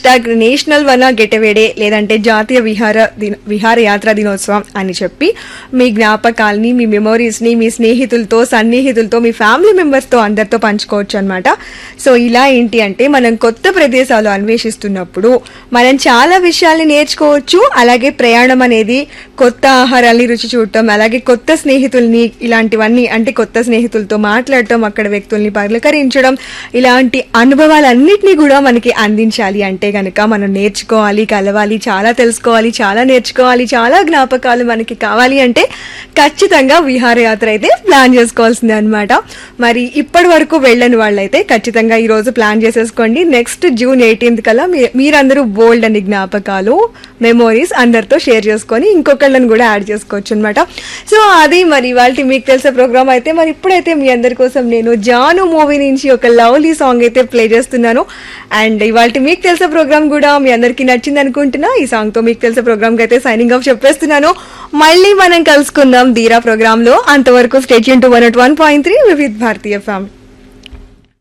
tag national వన గెటవే day లేదంటే జాతీయ విహార దిన విహారయాత్ర దినోత్సవం అని చెప్పి మీ జ్ఞాపకాల్ని మీ మెమోరీస్ని మీ స్నేహితులతో సన్నిహితులతో మీ ఫ్యామిలీ మెంబర్స్తో అందరితో పంచుకోవచ్చు అనమాట సో ఇలా ఏంటి అంటే మనం కొత్త ప్రదేశాలు అన్వేషిస్తున్నప్పుడు మనం చాలా విషయాల్ని నేర్చుకోవచ్చు అలాగే ప్రయాణం అనేది కొత్త ఆహారాల్ని రుచి చూడటం అలాగే కొత్త స్నేహితుల్ని ఇలాంటివన్నీ అంటే కొత్త స్నేహితులతో మాట్లాడటం అక్కడ వ్యక్తుల్ని పలకరించడం ఇలాంటి అనుభవాలన్నిటినీ కూడా మనకి అందించాలి అంటే గనక మనం నేర్చుకోవాలి కలవాలి చాలా తెలుసుకోవాలి చాలా నేర్చుకోవాలి చాలా జ్ఞాపకాలు మనకి కావాలి అంటే ఖచ్చితంగా విహారయాత్ర అయితే ప్లాన్ చేసుకోవాల్సిందే అనమాట మరి ఇప్పటి వరకు వెళ్ళని వాళ్ళైతే ఖచ్చితంగా ఈ రోజు ప్లాన్ చేసేసుకోండి నెక్స్ట్ జూన్ ఎయిటీన్త్ కల్లా మీ- మీరందరూ బోల్డ్ అని జ్ఞాపకాలు మెమోరీస్ అందరితో షేర్ చేసుకొని ఇంకొకళ్ళని కూడా యాడ్ చేసుకోవచ్చు అనమాట సో అది మరి వాళ్ళకి మీకు తెలిసే ప్రోగ్రామ్ అయితే మరి ఇప్పుడైతే మీ అందరి కోసం నేను జాను మూవీ నుంచి ఒక లవ్లీ సాంగ్ అయితే ప్లే చేస్తున్నాను అండ్ ఇవాళ మీకు తెలిసే ప్రోగ్రామ్ కూడా మీ అందరికీ నచ్చింది అనుకుంటున్నా ఈ సాంగ్ తో మీకు తెలిసే ప్రోగ్రామ్ కి అయితే సైనింగ్ ఆఫ్ చెప్పేస్తున్నాను మళ్ళీ మనం కలుసుకుందాం ధీరా ప్రోగ్రామ్ లో అంతవరకు stay tune to one one point three Vividh Bharati family